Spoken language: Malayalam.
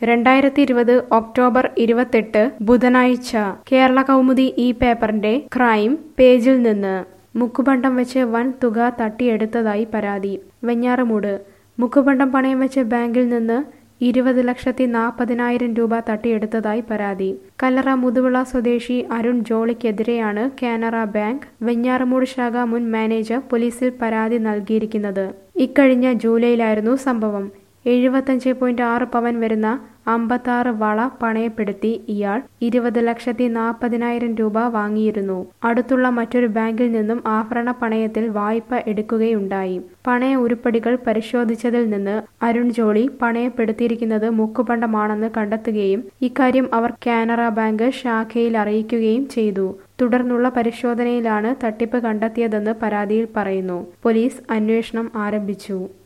രണ്ടായിരത്തി ഇരുപത് ഒക്ടോബർ ഇരുപത്തെട്ട് ബുധനാഴ്ച കേരള കൗമുദി ഈ പേപ്പറിന്റെ ക്രൈം പേജിൽ നിന്ന് മുക്കുപണ്ടം വെച്ച് വൻ തുക തട്ടിയെടുത്തതായി പരാതി വെഞ്ഞാറമൂട് മുക്കുപണ്ടം പണയം വെച്ച് ബാങ്കിൽ നിന്ന് ഇരുപത് ലക്ഷത്തി നാൽപ്പതിനായിരം രൂപ തട്ടിയെടുത്തതായി പരാതി കല്ലറ മുതുവിള സ്വദേശി അരുൺ ജോളിക്കെതിരെയാണ് കാനറ ബാങ്ക് വെഞ്ഞാറമൂട് ശാഖ മുൻ മാനേജർ പോലീസിൽ പരാതി നൽകിയിരിക്കുന്നത് ഇക്കഴിഞ്ഞ ജൂലൈയിലായിരുന്നു സംഭവം എഴുപത്തഞ്ച് പോയിന്റ് ആറ് പവൻ വരുന്ന അമ്പത്താറ് വള പണയപ്പെടുത്തി ഇയാൾ ഇരുപത് ലക്ഷത്തി നാൽപ്പതിനായിരം രൂപ വാങ്ങിയിരുന്നു അടുത്തുള്ള മറ്റൊരു ബാങ്കിൽ നിന്നും ആഭരണ പണയത്തിൽ വായ്പ എടുക്കുകയുണ്ടായി പണയ ഉരുപ്പടികൾ പരിശോധിച്ചതിൽ നിന്ന് അരുൺ ജോളി പണയപ്പെടുത്തിയിരിക്കുന്നത് മുക്കുപണ്ടമാണെന്ന് കണ്ടെത്തുകയും ഇക്കാര്യം അവർ കാനറ ബാങ്ക് ശാഖയിൽ അറിയിക്കുകയും ചെയ്തു തുടർന്നുള്ള പരിശോധനയിലാണ് തട്ടിപ്പ് കണ്ടെത്തിയതെന്ന് പരാതിയിൽ പറയുന്നു പോലീസ് അന്വേഷണം ആരംഭിച്ചു